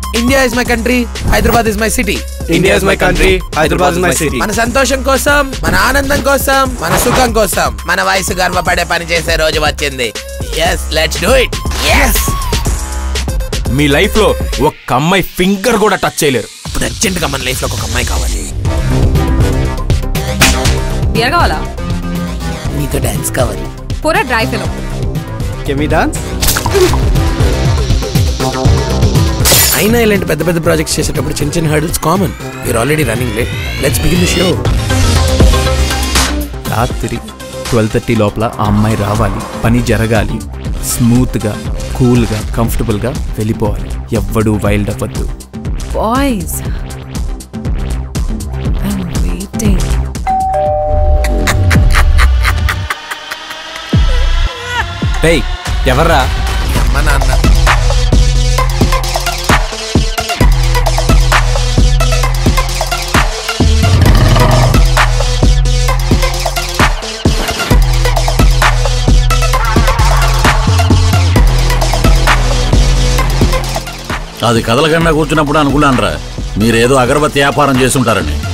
India is my country Hyderabad is my city India is my country Hyderabad is my city మన సంతోషం కోసం మన ఆనందం కోసం మన సుఖం కోసం మన వయసు గర్వపడే పని చేసే రోజు వచ్చింది yes let's do it yes మీ లైఫ్ లో ఒక్క అమ్మాయి ఫింగర్ కూడా టచ్ చేయలేరు ఇప్పుడు అర్జెంట్ గా మన లైఫ్ లో ఒక అమ్మాయి కావాలి బియర్ కావాలా నీతో డాన్స్ కావాలి పూరా డ్రై ఫిలో కెమి డాన్స్ అయినా ఇలాంటి పెద్ద పెద్ద ప్రాజెక్ట్స్ చేసేటప్పుడు చిన్న చిన్న hurdles common we are already running late let's begin the show రాత్రి ట్వెల్వ్ థర్టీ లోపల ఆ అమ్మాయి రావాలి పని జరగాలి స్మూత్గా కూల్గా కంఫర్టబుల్గా వెళ్ళిపోవాలి ఎవ్వడు వైల్డ్ అవ్వద్దు బాయ్స్ ఐమ్ వెయిటింగ్ ఏయ్ ఎవర్రా అమ్మ నాన్న అది కదలకుండా కూర్చున్నప్పుడు అనుకున్నాను రా మీరేదో అగరబత్తి వ్యాపారం చేస్తుంటారని